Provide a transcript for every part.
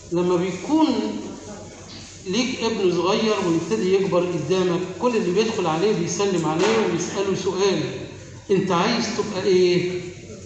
لما بيكون ليك ابن صغير ويبتدي يكبر قدامك كل اللي بيدخل عليه بيسلم عليه ويسأله سؤال انت عايز تبقى ايه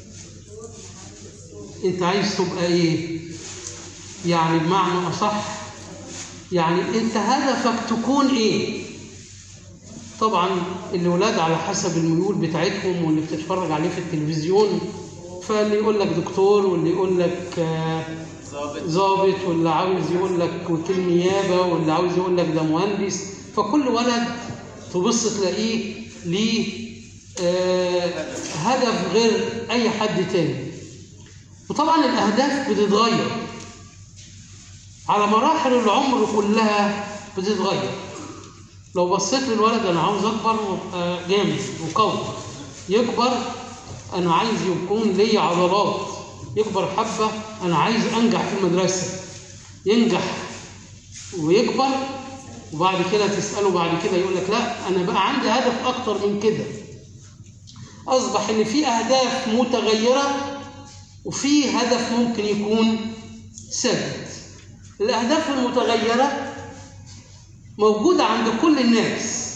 انت عايز تبقى ايه يعني بمعنى اصح يعني انت هدفك تكون ايه طبعا الاولاد على حسب الميول بتاعتهم واللي بتتفرج عليه في التلفزيون فاللي يقول لك دكتور واللي يقول لك آه ظابط واللي عاوز يقول لك وكيل نيابه واللي عاوز يقول لك ده مهندس فكل ولد تبص تلاقيه ليه آه هدف غير اي حد تاني وطبعا الاهداف بتتغير على مراحل العمر كلها بتتغير لو بصيت للولد انا عاوز اكبر وابقى جامد وقوي يكبر انا عايز يكون لي عضلات يكبر حبه انا عايز انجح في المدرسه ينجح ويكبر وبعد كده تساله بعد كده يقول لك لا انا بقى عندي هدف اكتر من كده اصبح ان في اهداف متغيره وفي هدف ممكن يكون ثابت الاهداف المتغيره موجوده عند كل الناس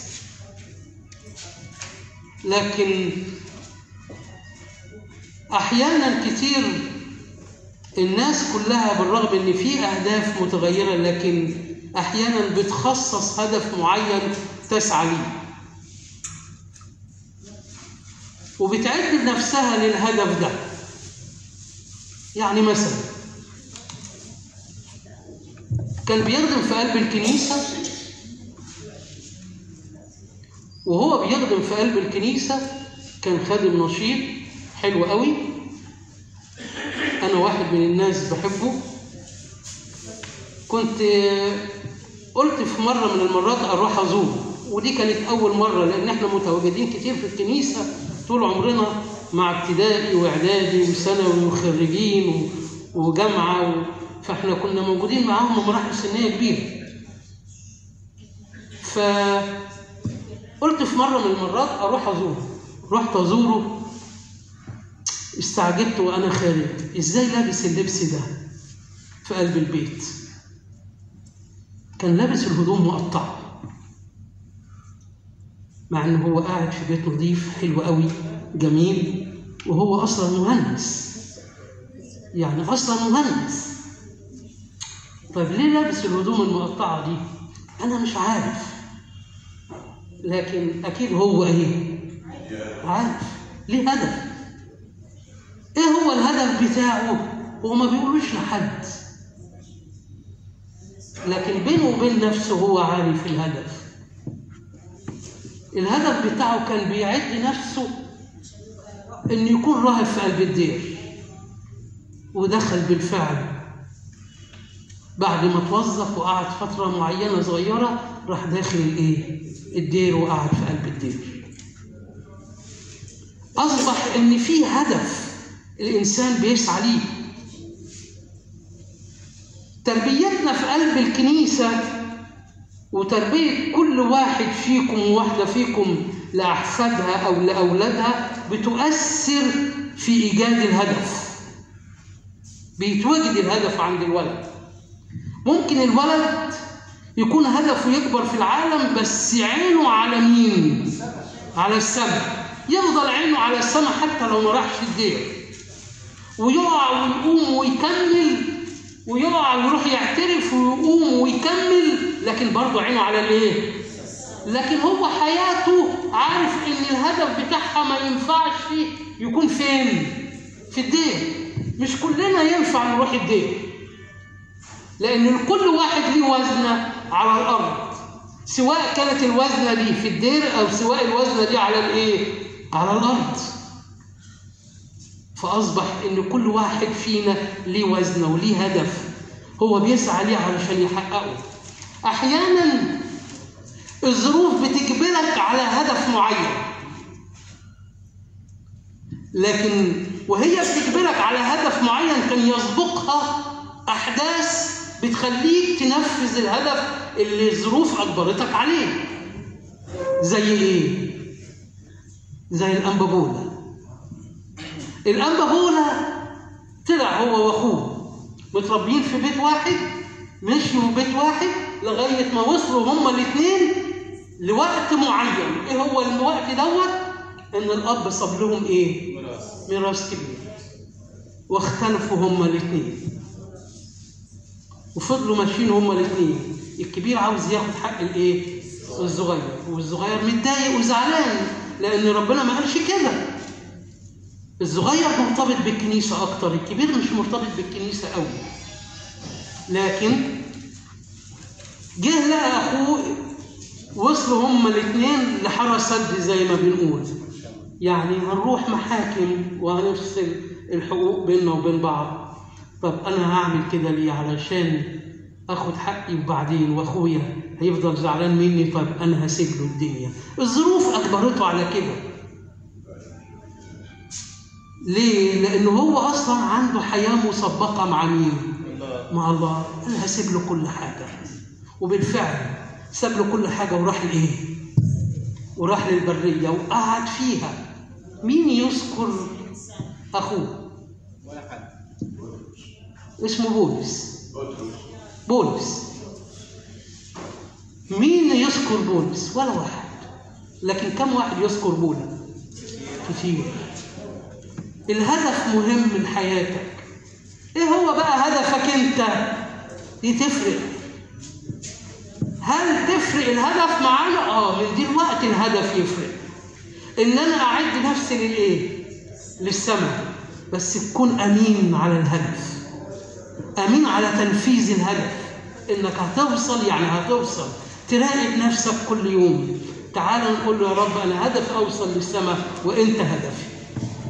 لكن احيانا كتير الناس كلها بالرغم ان في اهداف متغيره لكن احيانا بتخصص هدف معين تسعى ليه وبتعد نفسها للهدف ده يعني مثلا كان بيخدم في قلب الكنيسة وهو بيخدم في قلب الكنيسة كان خادم نشيط حلو قوي أنا واحد من الناس بحبه كنت قلت في مرة من المرات أروح أزوره ودي كانت أول مرة لأن إحنا متواجدين كتير في الكنيسة طول عمرنا مع ابتدائي وإعدادي وثانوي وخريجين وجامعة و... فإحنا كنا موجودين معاهم بمراحل سنية كبيرة فقلت في مرة من المرات أروح أزوره رحت أزوره استعجبت وأنا خارج إزاي لابس اللبس ده في قلب البيت كان لابس الهدوم مقطعة مع إن هو قاعد في بيت نظيف حلو قوي جميل وهو أصلا مهندس يعني أصلا مهندس طيب ليه لابس الهدوم المقطعة دي؟ أنا مش عارف لكن أكيد هو إيه؟ عارف ليه هدف إيه هو الهدف بتاعه؟ هو ما بيقولوش لحد لكن بينه وبين نفسه هو عارف الهدف الهدف بتاعه كان بيعد نفسه انه يكون راهب في قلب الدير ودخل بالفعل بعد ما توظف وقعد فترة معينة صغيرة راح داخل الايه؟ الدير وقعد في قلب الدير. أصبح إن في هدف الإنسان بيسعى ليه. تربيتنا في قلب الكنيسة وتربية كل واحد فيكم وواحدة فيكم لأحفادها أو لأولادها بتؤثر في إيجاد الهدف. بيتوجد الهدف عند الولد. ممكن الولد يكون هدفه يكبر في العالم بس عينه على مين؟ على السماء يفضل عينه على السماء حتى لو ما راحش الدير ويقع ويقوم ويكمل ويقع ويروح يعترف ويقوم ويكمل لكن برضه عينه على الايه؟ لكن هو حياته عارف ان الهدف بتاعها ما ينفعش يكون فين؟ في الدير مش كلنا ينفع نروح الدير لأن كل واحد ليه وزنة على الأرض سواء كانت الوزنة دي في الدير أو سواء الوزنة دي على الإيه؟ على الأرض فأصبح إن كل واحد فينا ليه وزنة وليه هدف هو بيسعى ليه علشان يحققه أحيانا الظروف بتجبرك على هدف معين لكن وهي بتجبرك على هدف معين كان يسبقها أحداث بتخليك تنفذ الهدف اللي الظروف أجبرتك عليه زي إيه؟ زي الأنبابولة الأنبابولة طلع هو وأخوه متربيين في بيت واحد مشيوا بيت واحد لغايه ما وصلوا هما الاثنين لوقت معين ايه هو الوقت دوت ان الاب صاب لهم ايه ميراث كبير واختلفوا هما الاثنين وفضلوا ماشيين هما الاثنين الكبير عاوز ياخد حق الايه الصغير والصغير متضايق وزعلان لان ربنا ما قالش كده الصغير مرتبط بالكنيسه اكتر الكبير مش مرتبط بالكنيسه قوي لكن جه لقى اخوه وصلوا هما الاثنين لحرى سد زي ما بنقول يعني هنروح محاكم وهنفصل الحقوق بيننا وبين بعض طب انا هعمل كده ليه علشان اخد حقي وبعدين واخويا هيفضل زعلان مني طب انا هسيب له الدنيا الظروف اجبرته على كده ليه لانه هو اصلا عنده حياه مسبقه مع مين مع الله قال هسيب له كل حاجه وبالفعل ساب له كل حاجه وراح لايه وراح للبريه وقعد فيها مين يذكر اخوه ولا حد اسمه بولس بولس مين يذكر بولس ولا واحد لكن كم واحد يذكر بولس كتير الهدف مهم من حياتك ايه هو بقى هدفك انت دي تفرق هل تفرق الهدف معانا اه من دلوقتي الهدف يفرق ان انا اعد نفسي للايه للسماء بس تكون امين على الهدف امين على تنفيذ الهدف انك هتوصل يعني هتوصل تراقب نفسك كل يوم تعال نقول له يا رب انا هدف اوصل للسماء وانت هدفي